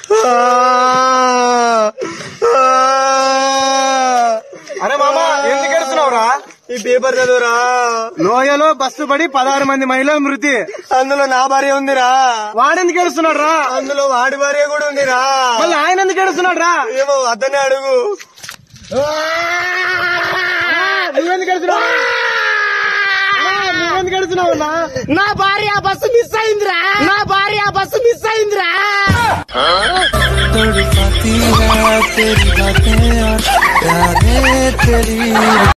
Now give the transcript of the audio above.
అరే మామా ఎందుకు ఎడుతున్నావురా ఈ పేపర్ చదువురా లోయలో బస్సు పడి పదహారు మంది మహిళల మృతి అందులో నా భార్య ఉందిరా వాడెందుకు ఏడుస్తున్నాడు రా అందులో వాడి భార్య కూడా ఉందిరా మళ్ళీ ఆయన ఎందుకు ఏడుస్తున్నాడు రా ఏమో అతనే అడుగు నువ్వెందుకు ఏడుస్తున్నావు నువ్వెందుకు ఏడుస్తున్నావు అన్నా? నా భార్య బస్సు మిస్ అయిందిరా నా భార్య బస్సు మిస్ అయిందిరా तड़पाती है तेरी बातें और प्यारे तेरी